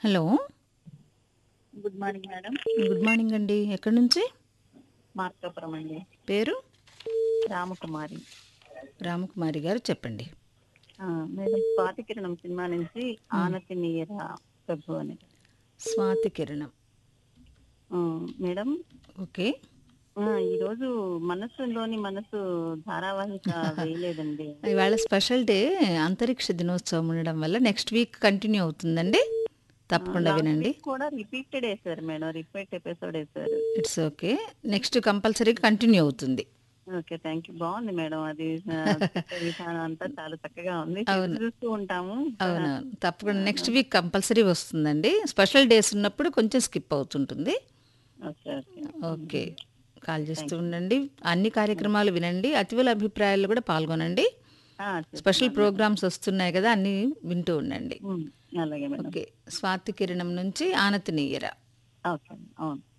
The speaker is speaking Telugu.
Hello good morning madam good morning అండి ఎక్కడి నుంచి మార్కాపురం అండి పేరు రామకుమారి రామకుమారి గారు చెప్పండి ఆ, మేడం స్వాతి కిరణం సినిమా నుంచి ఆనతి నీరా ప్రభు అని స్వాతి కిరణం ఆ, మేడం ఓకే ఆ, ఈరోజు మనసులోని మనసు ధారావాహిక వేయలేదండి ఇవాళ స్పెషల్ డే అంతరిక్ష దినోత్సవం ఉండడం వల్ల నెక్స్ట్ వీక్ కంటిన్యూ అవుతుందండి తప్పకుండా Last వినండి week కూడా రిపీటెడ్ వేసారు మేడం రిపీట్ ఎపిసోడ్ వేసారు it's okay next compulsory continue అవుతుంది ఓకే థ్యాంక్ యూ బాగుంది మేడం అది ఆ, చెప్పే విధానం అంతా చాలా చక్కగా ఉంది అవును. చూస్తూ ఉంటాము అవునవును తప్పకుండా నెక్స్ట్ వీక్ కంపల్సరీ వస్తుందండి స్పెషల్ డేస్ ఉన్నప్పుడు కొంచెం స్కిప్ అవుతుంటుంది ఓకే ఓకే ఓకే కాల్ చేస్తూ ఉండండి అన్ని కార్యక్రమాలు వినండి అతివల అభిప్రాయాలు కూడా పాల్గొనండి ఆ, స్పెషల్ ప్రోగ్రామ్స్ వస్తున్నాయి కదా అన్ని వింటూ ఉండండి ఉమ్, అలాగే మేడం ఓకే స్వాతి కిరణం నుంచి ఆనతి నీయర ఓకే అవును